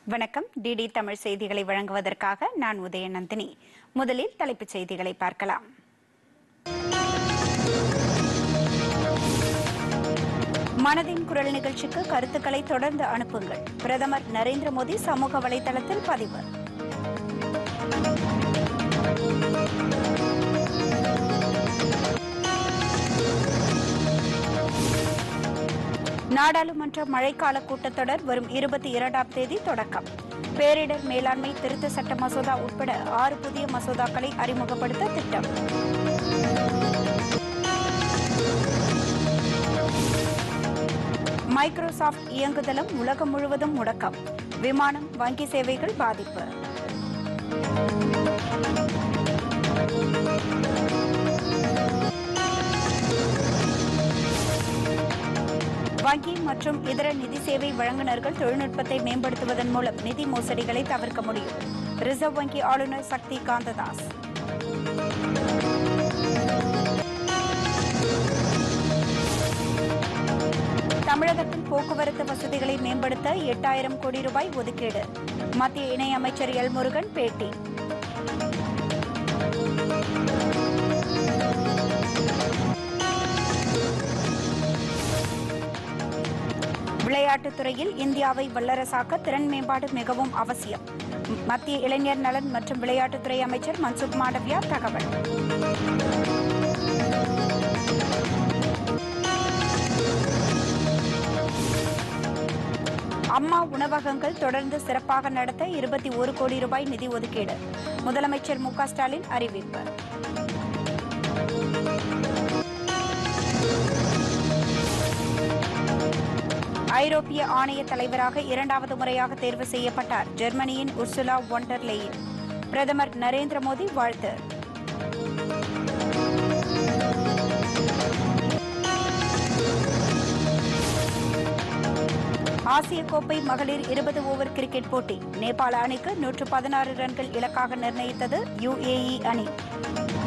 வணக்கம் டிடி தமிழ் செய்திகளை வழங்குவதற்காக நான் உதயநந்தினி முதலில் தலைப்புச் செய்திகளை பார்க்கலாம் மனதின் குரல் நிகழ்ச்சிக்கு கருத்துக்களை தொடர்ந்து அனுப்புங்கள் பிரதமர் நரேந்திர மோடி சமூக வலைதளத்தில் பதிவு நாடாளுமன்ற மழைக்கால கூட்டத்தொடர் வரும் இருபத்தி இரண்டாம் தேதி தொடக்கம் பேரிடர் மேலாண்மை திருத்த சட்ட மசோதா உட்பட ஆறு புதிய மசோதாக்களை அறிமுகப்படுத்த திட்டம் மைக்ரோசாஃப்ட் இயங்குதளம் உலகம் முழுவதும் முடக்கம் விமானம் வங்கி சேவைகள் பாதிப்பு வங்கி மற்றும் இதர நிதி சேவை வழங்குநர்கள் தொழில்நுட்பத்தை மேம்படுத்துவதன் மூலம் நிதி மோசடிகளை தவிர்க்க முடியும் ரிசர்வ் வங்கி ஆளுநர் சக்தி காந்ததாஸ் தமிழகத்தில் போக்குவரத்து வசதிகளை மேம்படுத்த எட்டாயிரம் கோடி ரூபாய் ஒதுக்கீடு மத்திய இணையமைச்சர் எல் முருகன் பேட்டி விளையாட்டுத் துறையில் இந்தியாவை வல்லரசாக்க திறன் மேம்பாடு மிகவும் அவசியம் மத்திய இளைஞர் நலன் மற்றும் விளையாட்டுத்துறை அமைச்சர் மன்சுக் மாண்டவியா தகவல் அம்மா உணவகங்கள் தொடர்ந்து சிறப்பாக நடத்த இருபத்தி ஒரு கோடி ரூபாய் நிதி ஒதுக்கீடு முதலமைச்சர் மு க ஸ்டாலின் அறிவிப்பு ஐரோப்பிய ஆணைய தலைவராக இரண்டாவது முறையாக தேர்வு செய்யப்பட்டார் ஜெர்மனியின் உர்சுலா ஒண்டர் லெயின் பிரதமர் நரேந்திர மோடி வாழ்த்து ஆசிய கோப்பை மகளிர் இருபது ஓவர் கிரிக்கெட் போட்டி நேபாள அணிக்கு நூற்று பதினாறு ரன்கள் இலக்காக நிர்ணயித்தது யுஏஇ அணி